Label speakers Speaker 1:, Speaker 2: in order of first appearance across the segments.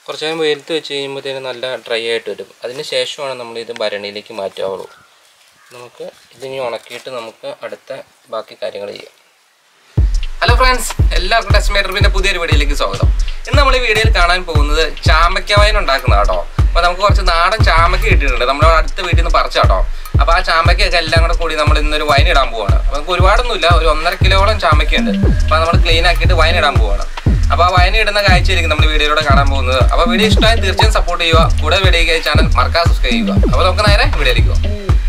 Speaker 1: കുറച്ച് നേരം വെയിലത്ത് വെച്ച് കഴിയുമ്പോഴത്തേനും നല്ല ഡ്രൈ ആയിട്ട് വരും അതിന് ശേഷമാണ് നമ്മൾ ഇത് ഭരണിയിലേക്ക് മാറ്റാവുള്ളൂ നമുക്ക് ഇതിനി ഉണക്കിയിട്ട് നമുക്ക് അടുത്ത ബാക്കി കാര്യങ്ങൾ ചെയ്യാം ഹലോ ഫ്രണ്ട്സ് എല്ലാവർക്കും ടച്ച് മേറ്ററിന്റെ പുതിയൊരു വീഡിയോയിലേക്ക് സ്വാഗതം ഇന്ന് നമ്മൾ ഈ വീഡിയോയിൽ കാണാൻ പോകുന്നത് ചാമ്പയ്ക്ക വയൻ ഉണ്ടാക്കുന്ന കേട്ടോ അപ്പോൾ നമുക്ക് കുറച്ച് നാടൻ ചാമ്പയ്ക്ക കിട്ടിയിട്ടുണ്ട് നമ്മുടെ അടുത്ത വീട്ടിൽ നിന്ന് പറിച്ച കേട്ടോ അപ്പോൾ ആ ചാമ്പയ്ക്കൊക്കെ എല്ലാം കൂടെ കൂടി നമ്മൾ ഇന്നൊരു വൈൻ ഇടാൻ പോവാണ് അപ്പോൾ നമുക്ക് ഒരുപാടൊന്നുമില്ല ഒരു ഒന്നര കിലോളം ചാമ്പയ്ക്ക ഉണ്ട് അപ്പോൾ നമ്മൾ ക്ലീൻ ആക്കിയിട്ട് വൈൻ ഇടാൻ പോവാണ് അപ്പോൾ ആ വൈൻ ഇടുന്ന കാഴ്ചയായിരിക്കും നമ്മൾ വീഡിയോയിലൂടെ കാണാൻ പോകുന്നത് അപ്പോൾ വീഡിയോ ഇഷ്ടമായി തീർച്ചയായും സപ്പോർട്ട് ചെയ്യുക കൂടെ വീഡിയോ ചാനൽ മറക്കാതെ സബ്സ്ക്രൈബ് ചെയ്യുക അപ്പോൾ നമുക്ക് നേരെ വീഡിയോയിലേക്ക് പോകാം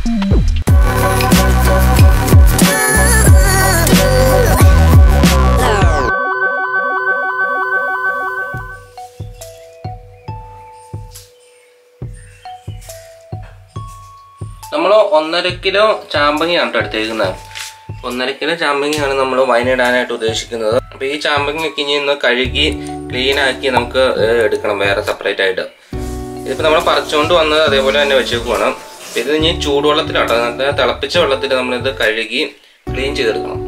Speaker 1: നമ്മൾ ഒന്നര കിലോ ചാമ്പങ്ങയാണ് കേട്ടോ എടുത്തേക്കുന്നത് ഒന്നര കിലോ ചാമ്പങ്ങയാണ് നമ്മൾ വൈനിടാനായിട്ട് ഉദ്ദേശിക്കുന്നത് അപ്പോൾ ഈ ചാമ്പങ്ങയൊക്കെ ഇനി ഒന്ന് കഴുകി ക്ലീൻ ആക്കി നമുക്ക് ഏഹ്, എടുക്കണം വേറെ സെപ്പറേറ്റ് ആയിട്ട് ഇതിപ്പോൾ നമ്മൾ പറിച്ചുകൊണ്ട് വന്നത് അതേപോലെ തന്നെ വെച്ചേക്കുവാണ് അപ്പോൾ ഇത് ഇനി ചൂടുവെള്ളത്തിലാട്ടോ നല്ല തിളപ്പിച്ച വെള്ളത്തിൽ നമ്മളിത് കഴുകി ക്ലീൻ ചെയ്തെടുക്കണം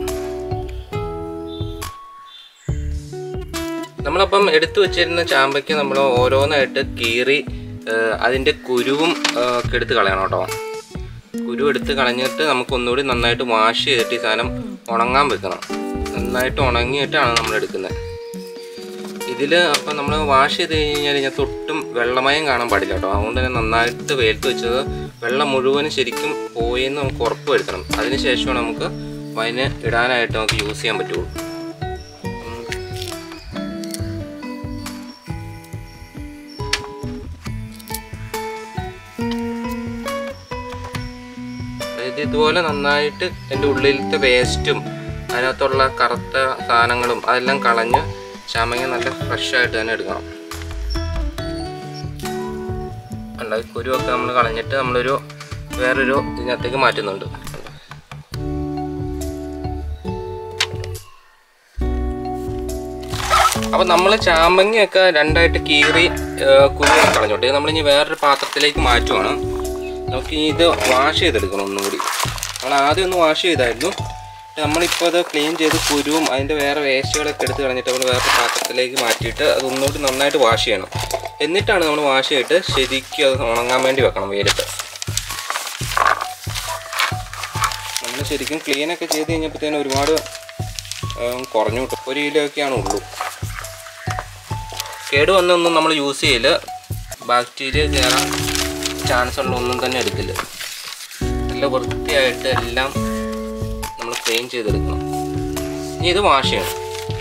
Speaker 1: നമ്മളപ്പം എടുത്തു വെച്ചിരുന്ന ചാമ്പയ്ക്ക് നമ്മൾ ഓരോന്നായിട്ട് കീറി ഏഹ്, അതിൻ്റെ കുരുവും ഏഹ്, ഒക്കെ എടുത്ത് കളയണം കേട്ടോ കുരു എടുത്ത് കളഞ്ഞിട്ട് നമുക്ക് ഒന്നുകൂടി നന്നായിട്ട് വാഷ് ചെയ്തിട്ട് ഈ സാധനം ഉണങ്ങാൻ വെക്കണം നന്നായിട്ട് ഉണങ്ങിയിട്ടാണ് നമ്മൾ എടുക്കുന്നത് ഇതിൽ അപ്പം നമ്മൾ വാഷ് ചെയ്ത് കഴിഞ്ഞാൽ ഇതിനകത്ത് ഒട്ടും വെള്ളമയം കാണാൻ പാടില്ല കേട്ടോ അതുകൊണ്ട് തന്നെ നന്നായിട്ട് വെയിലത്ത് വെച്ചത് വെള്ളം മുഴുവനും ശരിക്കും പോയെന്ന് നമുക്ക് ഉറപ്പ് വരുത്തണം അതിന് ശേഷമാണ് നമുക്ക് വൈന് ഇടാനായിട്ട് നമുക്ക് യൂസ് ചെയ്യാൻ പറ്റുള്ളൂ അതായത് ഇതുപോലെ നന്നായിട്ട് എൻ്റെ ഉള്ളിലത്തെ വേസ്റ്റും അതിനകത്തുള്ള കറുത്ത സാധനങ്ങളും അതെല്ലാം കളഞ്ഞ് ചാമങ്ങ നല്ല ഫ്രഷ് ആയിട്ട് തന്നെ എടുക്കണം അല്ല ഈ കുരുവൊക്കെ നമ്മൾ കളഞ്ഞിട്ട് നമ്മളൊരു വേറൊരു ഇതിനകത്തേക്ക് മാറ്റുന്നുണ്ട് അപ്പൊ നമ്മൾ ചാമ്പങ്ങയൊക്കെ രണ്ടായിട്ട് കീറി കുരുവൊക്കെ കളഞ്ഞോട്ടെ നമ്മളിനി വേറൊരു പാത്രത്തിലേക്ക് മാറ്റുവാണ് നമുക്ക് ഇനി ഇത് വാഷ് ചെയ്തെടുക്കണം ഒന്നും കൂടി നമ്മൾ ആദ്യം ഒന്ന് വാഷ് ചെയ്തായിരുന്നു എന്നിട്ട് നമ്മളിപ്പോൾ അത് ക്ലീൻ ചെയ്ത് കുരുവും അതിൻ്റെ വേറെ വേസ്റ്റുകളൊക്കെ എടുത്ത് കളഞ്ഞിട്ട് നമ്മൾ വേറെ പാത്രത്തിലേക്ക് മാറ്റിയിട്ട് അത് ഒന്നുകൂടി നന്നായിട്ട് വാഷ് ചെയ്യണം എന്നിട്ടാണ് നമ്മൾ വാഷ് ചെയ്തിട്ട് ശരിക്കും അത് ഉണങ്ങാൻ വേണ്ടി വെക്കണം വെയിലത്ത് നമ്മൾ ശരിക്കും ക്ലീനൊക്കെ ചെയ്ത് കഴിഞ്ഞപ്പോഴത്തേനും ഒരുപാട് ഉം, കുറഞ്ഞു കിട്ടും ഒരു കിലോ ഒക്കെയാണ് ഉള്ളൂ കേട് വന്നൊന്നും നമ്മൾ യൂസ് ചെയ്യില്ല ബാക്ടീരിയ കയറാൻ ചാൻസ് ഉള്ള ഒന്നും തന്നെ എടുക്കില്ല നല്ല വൃത്തിയായിട്ട് എല്ലാം നമ്മൾ ക്ലീൻ ചെയ്തെടുക്കണം ഇനി ഇത് വാഷ് ചെയ്യണം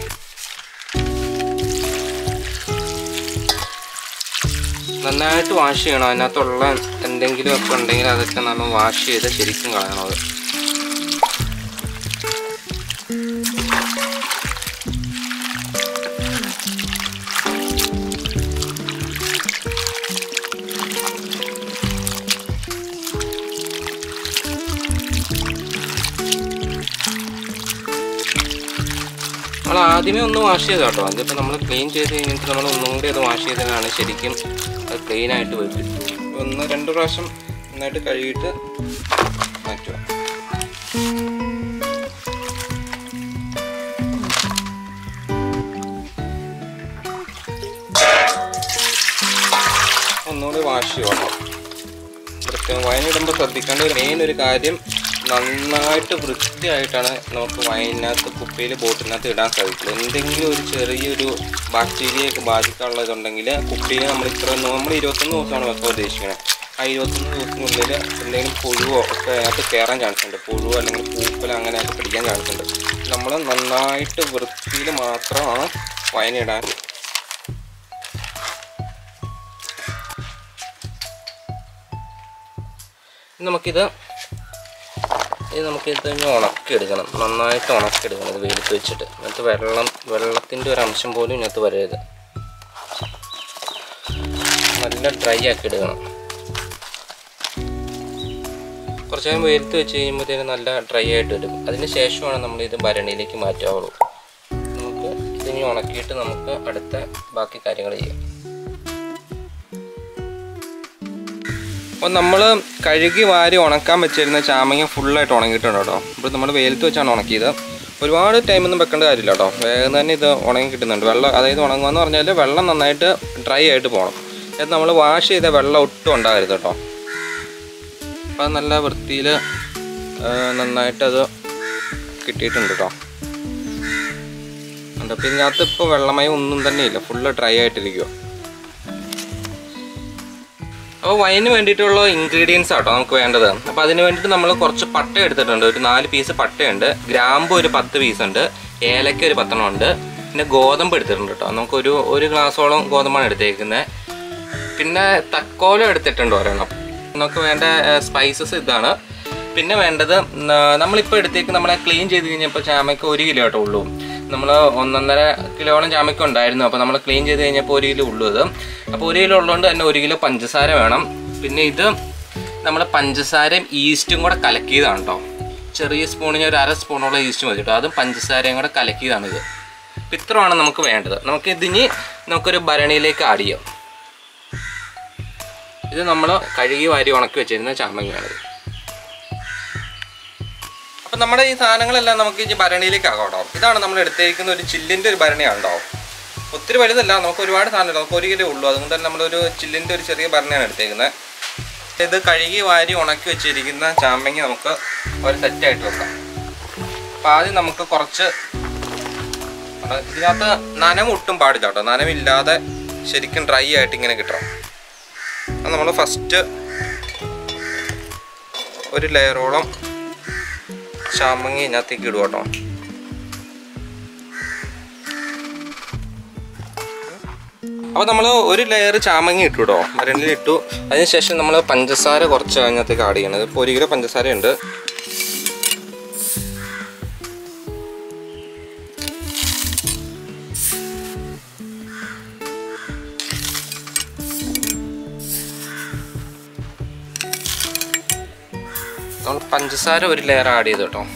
Speaker 1: നന്നായിട്ട് വാഷ് ചെയ്യണം അതിനകത്തുള്ള എന്തെങ്കിലും ഒക്കെ ഉണ്ടെങ്കിൽ അതൊക്കെ നമ്മൾ വാഷ് ചെയ്ത് ശരിക്കും കളയണം അത് നമ്മൾ ആദ്യമേ ഒന്ന് വാഷ് ചെയ്ത കേട്ടോ അതിപ്പോൾ നമ്മൾ ക്ലീൻ ചെയ്ത് കഴിഞ്ഞിട്ട് നമ്മൾ ഒന്നും കൂടി അത് വാഷ് ചെയ്തതാണ് ശരിക്കും അത് ക്ലീൻ ആയിട്ട് വരും ഒന്ന് രണ്ട് പ്രാവശ്യം നന്നായിട്ട് കഴുകിയിട്ട് മാറ്റുക ഒന്നുകൂടി വാഷ് ചെയ്യണം പ്രത്യേകം വൈനിടുമ്പോൾ ശ്രദ്ധിക്കേണ്ട ഒരു മെയിൻ ഒരു കാര്യം നന്നായിട്ട് വൃത്തിയായിട്ടാണ് നമുക്ക് വൈനകത്ത് കുപ്പിയിൽ ബോട്ടിനകത്ത് ഇടാൻ സാധിക്കുള്ളൂ എന്തെങ്കിലും ഒരു ചെറിയൊരു ബാക്ടീരിയയൊക്കെ ബാധിക്കാനുള്ള ഇതുണ്ടെങ്കിൽ കുപ്പിയിൽ നമ്മൾ ഇത്ര നമ്മൾ ഇരുപത്തൊന്ന് ദിവസമാണ് വെക്കാൻ ഉദ്ദേശിക്കുന്നത് ആ ഇരുപത്തൊന്ന് ദിവസത്തിനുള്ളിൽ എന്തെങ്കിലും പുഴുവോ ഒക്കെ അതിനകത്ത് കയറാൻ ചാൻസ് ഉണ്ട് പുഴുവോ അല്ലെങ്കിൽ പൂപ്പൽ അങ്ങനെയൊക്കെ പിടിക്കാൻ ചാൻസ് ഉണ്ട് നമ്മൾ നന്നായിട്ട് വൃത്തിയിൽ മാത്രമാണ് വൈനിടാൻ ഇനി നമുക്കിത് ഇത് നമുക്കിത് ഇനി ഉണക്കിയെടുക്കണം നന്നായിട്ട് ഉണക്കിയെടുക്കണം ഇത് വെയിലത്ത് വെച്ചിട്ട് എന്നിട്ട് വെള്ളം വെള്ളത്തിൻ്റെ ഒരു അംശം പോലും ഇതിനകത്ത് വരരുത് നല്ല ഡ്രൈ ആക്കി എടുക്കണം കുറച്ച് നേരം വെയിലത്ത് വെച്ച് കഴിയുമ്പോഴത്തേനും നല്ല ഡ്രൈ ആയിട്ട് വരും അതിന് ശേഷമാണ് നമ്മൾ ഇത് ഭരണിയിലേക്ക് മാറ്റാവുള്ളൂ നമുക്ക് ഇതിനി ഉണക്കിയിട്ട് നമുക്ക് അടുത്ത ബാക്കി കാര്യങ്ങൾ ചെയ്യാം അപ്പോൾ നമ്മൾ കഴുകി വാരി ഉണക്കാൻ വെച്ചിരുന്ന ചാമങ്ങ ഫുള്ളായിട്ട് ഉണങ്ങിയിട്ടുണ്ട് കേട്ടോ അപ്പോൾ നമ്മൾ വെയിലത്ത് വെച്ചാണ് ഉണക്കിയത് ഒരുപാട് ടൈമൊന്നും വെക്കേണ്ട കാര്യമില്ല കേട്ടോ വേഗം തന്നെ ഇത് ഉണങ്ങി കിട്ടുന്നുണ്ട് വെള്ളം അതായത് ഉണങ്ങുക എന്ന് പറഞ്ഞാൽ വെള്ളം നന്നായിട്ട് ഡ്രൈ ആയിട്ട് പോകണം അത് നമ്മൾ വാഷ് ചെയ്ത വെള്ളം ഒട്ടും ഉണ്ടാകരുത് കേട്ടോ അപ്പം അത് നല്ല വൃത്തിയിൽ നന്നായിട്ടത് കിട്ടിയിട്ടുണ്ട് കേട്ടോ ഉണ്ട് അപ്പം ഇതിനകത്ത് ഇപ്പോൾ വെള്ളമയം ഒന്നും തന്നെ ഇല്ല ഫുള്ള് ഡ്രൈ ആയിട്ടിരിക്കുക അപ്പോൾ വൈന് വേണ്ടിയിട്ടുള്ള ഇൻഗ്രീഡിയൻസ് ആട്ടോ നമുക്ക് വേണ്ടത് അപ്പോൾ അതിന് വേണ്ടിയിട്ട് നമ്മൾ കുറച്ച് പട്ട എടുത്തിട്ടുണ്ട് ഒരു നാല് പീസ് പട്ടയുണ്ട് ഗ്രാമ്പ് ഒരു പത്ത് പീസ് ഉണ്ട് ഏലക്ക ഒരു പത്തെണ്ണം ഉണ്ട് പിന്നെ ഗോതമ്പ് എടുത്തിട്ടുണ്ട് കേട്ടോ നമുക്കൊരു ഒരു ഗ്ലാസോളം ഗോതമ്പാണ് എടുത്തേക്കുന്നത് പിന്നെ തക്കോലം എടുത്തിട്ടുണ്ട് ഒരെണ്ണം നമുക്ക് വേണ്ട സ്പൈസസ് ഇതാണ് പിന്നെ വേണ്ടത് ന- നമ്മളിപ്പോൾ എടുത്തേക്ക് നമ്മളെ ക്ലീൻ ചെയ്ത് കഴിഞ്ഞപ്പോൾ ചാമയ്ക്ക് ഒരു കിലോ ആട്ടോ ഉള്ളൂ നമ്മൾ ഒന്നൊന്നര കിലോളം ചാമയ്ക്ക് ഉണ്ടായിരുന്നു അപ്പോൾ നമ്മൾ ക്ലീൻ ചെയ്ത് കഴിഞ്ഞപ്പോൾ ഒരു കിലോ ഉള്ളൂ അത് അപ്പോൾ ഒരു കിലോ ഉള്ളതുകൊണ്ട് തന്നെ ഒരു കിലോ പഞ്ചസാര വേണം പിന്നെ ഇത് നമ്മൾ പഞ്ചസാരയും ഈസ്റ്റും കൂടെ കലക്കിയതാണ് കേട്ടോ ചെറിയ സ്പൂണിന് ഒരു അര സ്പൂണോളം ഈസ്റ്റ് മതി കേട്ടോ അതും പഞ്ചസാരയും കൂടെ കലക്കിയതാണ് ഇത് അപ്പോൾ ഇത്രയാണ് നമുക്ക് വേണ്ടത് നമുക്ക് ഇതിനി നമുക്കൊരു ഭരണിയിലേക്ക് ആഡ് ചെയ്യാം ഇത് നമ്മൾ കഴുകി വാരി ഉണക്കി വെച്ചിരുന്ന ചാമ്പങ്ങയാണിത് അപ്പം നമ്മുടെ ഈ സാധനങ്ങളെല്ലാം നമുക്ക് ഇനി ഭരണിയിലേക്ക് ആകാം കേട്ടോ ഇതാണ് നമ്മൾ എടുത്തേക്കുന്ന ഒരു ചില്ലിൻ്റെ ഒരു ഭരണിയാണ് കേട്ടോ ഒത്തിരി വലുതല്ല നമുക്ക് ഒരുപാട് സാധനമില്ല നമുക്ക് ഒരു കിലോ ഉള്ളൂ അതുകൊണ്ട് തന്നെ നമ്മളൊരു ചില്ലിൻ്റെ ഒരു ചെറിയ ഭരണിയാണ് എടുത്തേക്കുന്നത് ഇത് കഴുകി വാരി ഉണക്കി വെച്ചിരിക്കുന്ന ചാമ്പങ്ങ നമുക്ക് ഒരു സെറ്റായിട്ട് വെക്കാം അപ്പം ആദ്യം നമുക്ക് കുറച്ച് അത് ഇതിനകത്ത് നനവ് ഒട്ടും പാടില്ല കേട്ടോ നനവില്ലാതെ ശരിക്കും ഡ്രൈ ആയിട്ട് ഇങ്ങനെ കിട്ടണം അത് നമ്മൾ ഫസ്റ്റ് ഒരു ലെയറോളം ചാമ്പങ്ങ ഇതിനകത്തേക്ക് ഇടുക കേട്ടോ അപ്പോൾ നമ്മൾ ഒരു ലെയർ ചാമങ്ങ ഇട്ടു കേട്ടോ മരണിൽ ഇട്ടു അതിനുശേഷം നമ്മൾ പഞ്ചസാര കുറച്ച് അതിനകത്തേക്ക് ആഡ് ചെയ്യണത് ഇപ്പോൾ ഒരു കിലോ പഞ്ചസാര ഉണ്ട് നമ്മൾ പഞ്ചസാര ഒരു ലെയർ ആഡ് ചെയ്തു കേട്ടോ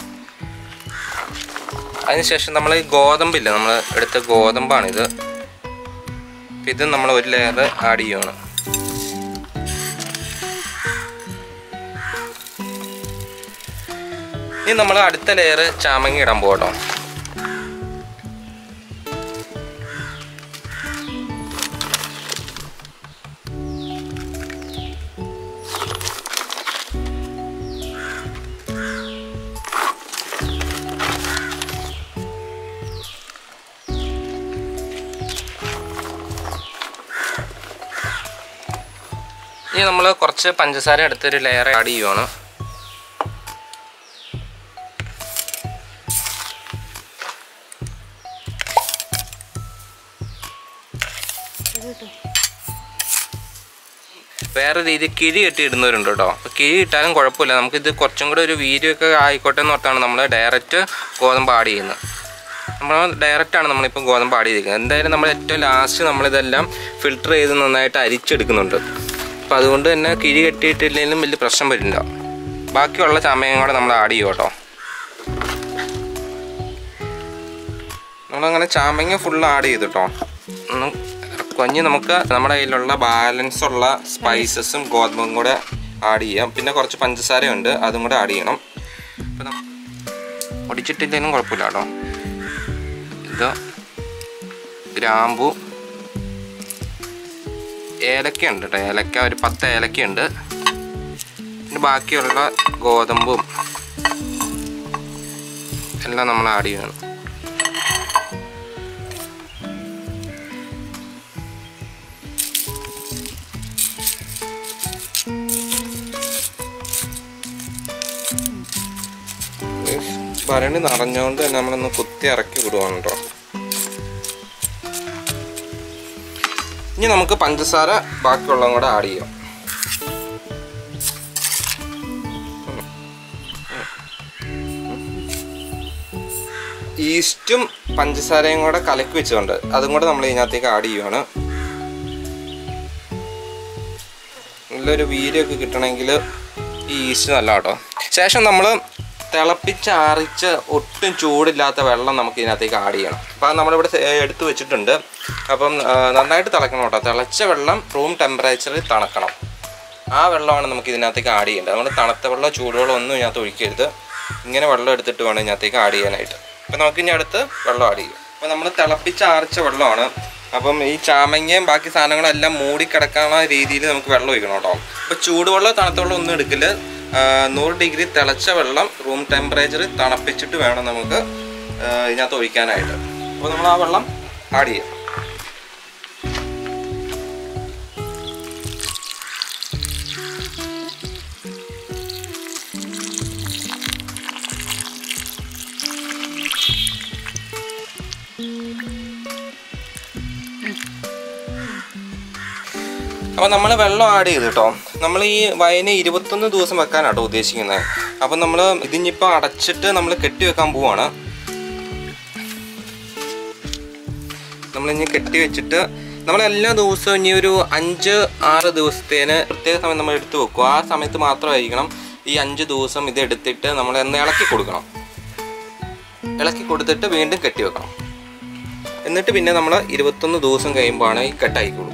Speaker 1: അതിനുശേഷം നമ്മൾ ഈ ഗോതമ്പില്ല നമ്മൾ എടുത്ത ഗോതമ്പാണിത് അപ്പം ഇത് നമ്മൾ ഒരു ലെയർ ആഡ് ചെയ്യുകയാണ് ഇനി നമ്മൾ അടുത്ത ലെയർ ചാമങ്ങ ഇടാൻ പോകട്ടോ ഇനി നമ്മൾ കുറച്ച് പഞ്ചസാര എടുത്തൊരു ലെയർ ആഡ് ചെയ്യുവാണ് വേറെ രീതി കിഴി കെട്ടി ഇടുന്നവരുണ്ട് കേട്ടോ അപ്പോൾ കിഴി ഇട്ടാലും കുഴപ്പമില്ല നമുക്കിത് കുറച്ചും കൂടെ ഒരു വീഡിയോ ആയിക്കോട്ടെ എന്ന് ഓർത്താണ് നമ്മൾ ഡയറക്റ്റ് ഗോതമ്പ് ആഡ് ചെയ്യുന്നത് നമ്മൾ ഡയറക്റ്റാണ് നമ്മളിപ്പോൾ ഗോതമ്പ് ആഡ് ചെയ്തിരിക്കുന്നത് എന്തായാലും നമ്മൾ ഏറ്റവും ലാസ്റ്റ് നമ്മളിതെല്ലാം ഫിൽട്ടർ ചെയ്ത് നന്നായിട്ട് അരിച്ചെടുക്കുന്നുണ്ട് അപ്പോൾ അതുകൊണ്ട് തന്നെ കിഴി കെട്ടിയിട്ടില്ലെങ്കിലും വലിയ പ്രശ്നം വരില്ല ബാക്കിയുള്ള ചമയം കൂടെ നമ്മൾ ആഡ് ചെയ്യും കേട്ടോ നമ്മളങ്ങനെ ചാമ്പങ്ങ ഫുൾ ആഡ് ചെയ്തു കേട്ടോ ഒന്ന് കൊഞ്ഞ് നമുക്ക് നമ്മുടെ കയ്യിലുള്ള ബാലൻസ് ഉള്ള സ്പൈസസും ഗോതമ്പും കൂടെ ആഡ് ചെയ്യാം പിന്നെ കുറച്ച് പഞ്ചസാരയുണ്ട് അതും കൂടെ ആഡ് ചെയ്യണം ഇപ്പം നം- ഒടിച്ചിട്ടില്ലെങ്കിലും കുഴപ്പമില്ല കേട്ടോ ഇത് ഗ്രാമ്പു ഏലക്ക ഉണ്ട് കേട്ടോ ഏലക്ക ഒരു പത്ത് ഏലക്ക ഉണ്ട് പിന്നെ ബാക്കിയുള്ള ഗോതമ്പും എല്ലാം നമ്മൾ ആഡ് ചെയ്യണം ഭരണി നിറഞ്ഞുകൊണ്ട് തന്നെ നമ്മളൊന്ന് കുത്തി ഇറക്കി വിടുവാണ് കേട്ടോ ഇനി നമുക്ക് പഞ്ചസാര ബാക്കിയുള്ളതും കൂടെ ആഡ് ചെയ്യാം ഈസ്റ്റും പഞ്ചസാരയും കൂടെ കലക്കി വെച്ചുകൊണ്ട് അതും കൂടെ നമ്മൾ ഇതിനകത്തേക്ക് ആഡ് ചെയ്യുവാണ് നല്ലൊരു വീര്യമൊക്കെ കിട്ടണമെങ്കിൽ ഈ ഈസ്റ്റ് നല്ല കേട്ടോ ശേഷം നമ്മൾ തിളപ്പിച്ചാറിച്ച് ഒട്ടും ചൂടില്ലാത്ത വെള്ളം നമുക്ക് ഇതിനകത്തേക്ക് ആഡ് ചെയ്യണം അപ്പോൾ അത് നമ്മളിവിടെ സെ- എടുത്ത് വെച്ചിട്ടുണ്ട് അപ്പം ആ, നന്നായിട്ട് തിളക്കണം കേട്ടോ തിളച്ച വെള്ളം റൂം ടെമ്പറേച്ചറിൽ തണക്കണം ആ വെള്ളമാണ് നമുക്ക് ഇതിനകത്തേക്ക് ആഡ് ചെയ്യേണ്ടത് നമ്മൾ തണുത്ത വെള്ളം ചൂടുവെള്ളം ഒന്നും ഇതിനകത്ത് ഒഴിക്കരുത് ഇങ്ങനെ വെള്ളം എടുത്തിട്ട് വേണം ഇതിനകത്തേക്ക് ആഡ് ചെയ്യാനായിട്ട് അപ്പം നമുക്ക് ഇനി അടുത്ത് വെള്ളം ആഡ് ചെയ്യും അപ്പോൾ നമ്മൾ തിളപ്പിച്ച് ആർച്ച വെള്ളമാണ് അപ്പം ഈ ചാമങ്ങയും ബാക്കി സാധനങ്ങളെല്ലാം മൂടി കിടക്കാനുള്ള രീതിയിൽ നമുക്ക് വെള്ളം ഒഴിക്കണം കേട്ടോ അപ്പോൾ ചൂടുവെള്ളം തണുത്ത വെള്ളം ഒന്നും എടുക്കില്ല ആ, നൂറ് ഡിഗ്രി തിളച്ച വെള്ളം റൂം ടെമ്പറേച്ചർ തണുപ്പിച്ചിട്ട് വേണം നമുക്ക് ആ, ഇതിനകത്ത് ഒഴിക്കാനായിട്ട് അപ്പോൾ നമ്മൾ ആ വെള്ളം ആഡ് ചെയ്യാം അപ്പോൾ നമ്മൾ വെള്ളം ആഡ് ചെയ്ത് കേട്ടോ നമ്മൾ ഈ വയന് ഇരുപത്തൊന്ന് ദിവസം വെക്കാനാട്ടോ ഉദ്ദേശിക്കുന്നത് അപ്പം നമ്മൾ ഇതിനിപ്പോൾ അടച്ചിട്ട് നമ്മൾ കെട്ടി വെക്കാൻ പോവാണ് നമ്മളിനി കെട്ടി വെച്ചിട്ട് നമ്മൾ എല്ലാ ദിവസവും ഇനി ഒരു അഞ്ച് ആറ് ദിവസത്തേന് പ്രത്യേക സമയം നമ്മൾ എടുത്ത് വെക്കും ആ സമയത്ത് മാത്രമായിരിക്കണം ഈ അഞ്ച് ദിവസം ഇത് എടുത്തിട്ട് നമ്മൾ ഒന്ന് ഇളക്കി കൊടുക്കണം ഇളക്കി കൊടുത്തിട്ട് വീണ്ടും കെട്ടി വെക്കണം എന്നിട്ട് പിന്നെ നമ്മൾ ഇരുപത്തൊന്ന് ദിവസം കഴിയുമ്പോഴാണ് ഈ കെട്ടായിക്കോളൂ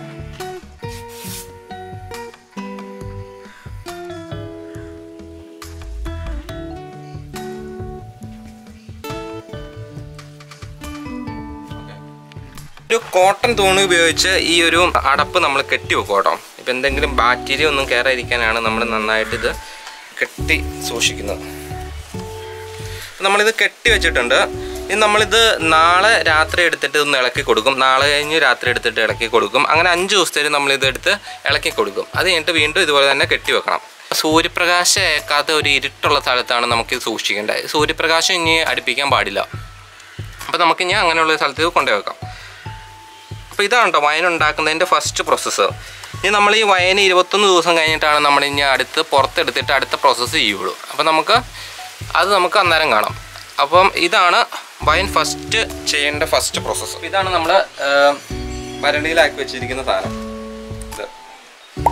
Speaker 1: ഒരു കോട്ടൺ തുണി ഉപയോഗിച്ച് ഈ ഒരു അടപ്പ് നമ്മൾ കെട്ടി വെക്കും കേട്ടോ ഇപ്പം എന്തെങ്കിലും ബാക്ടീരിയ ഒന്നും കയറാതിരിക്കാനാണ് നമ്മൾ നന്നായിട്ട് ഇത് കെട്ടി സൂക്ഷിക്കുന്നത് അപ്പം നമ്മളിത് കെട്ടി വെച്ചിട്ടുണ്ട് ഇനി നമ്മളിത് നാളെ രാത്രി എടുത്തിട്ട് ഒന്ന് ഇളക്കി കൊടുക്കും നാളെ കഴിഞ്ഞ് രാത്രി എടുത്തിട്ട് ഇളക്കി കൊടുക്കും അങ്ങനെ അഞ്ച് ദിവസത്തേക്ക് നമ്മളിത് എടുത്ത് ഇളക്കി കൊടുക്കും അത് കഴിഞ്ഞിട്ട് വീണ്ടും ഇതുപോലെ തന്നെ കെട്ടി വെക്കണം സൂര്യപ്രകാശം ഏക്കാത്ത ഒരു ഇരുട്ടുള്ള സ്ഥലത്താണ് നമുക്കിത് സൂക്ഷിക്കേണ്ടത് സൂര്യപ്രകാശം ഇനി അടുപ്പിക്കാൻ പാടില്ല അപ്പോൾ നമുക്ക് ഇനി അങ്ങനെയുള്ള ഒരു സ്ഥലത്ത് കൊണ്ടുപോയി വെക്കാം അപ്പോൾ ഇതാണ് കേട്ടോ വയൻ ഉണ്ടാക്കുന്നതിൻ്റെ ഫസ്റ്റ് പ്രോസസ്സ് ഇനി നമ്മൾ ഈ വയന് ഇരുപത്തൊന്ന് ദിവസം കഴിഞ്ഞിട്ടാണ് നമ്മൾ ഇനി അടുത്ത് പുറത്തെടുത്തിട്ട് അടുത്ത പ്രോസസ്സ് ചെയ്യുള്ളൂ അപ്പോൾ നമുക്ക് അത് നമുക്ക് അന്നേരം കാണാം അപ്പം ഇതാണ് വയൻ ഫസ്റ്റ് ചെയ്യേണ്ട ഫസ്റ്റ് പ്രോസസ്സ് ഇതാണ് നമ്മൾ വരണ്ടിയിലാക്കി വെച്ചിരിക്കുന്ന സാധനം ഇത്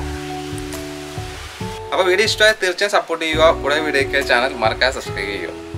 Speaker 1: അപ്പോൾ വീഡിയോ ഇഷ്ടമായി തീർച്ചയായും സപ്പോർട്ട് ചെയ്യുക കൂടെ വീഡിയോയ്ക്ക് ചാനൽ മറക്കാതെ സബ്സ്ക്രൈബ് ചെയ്യുക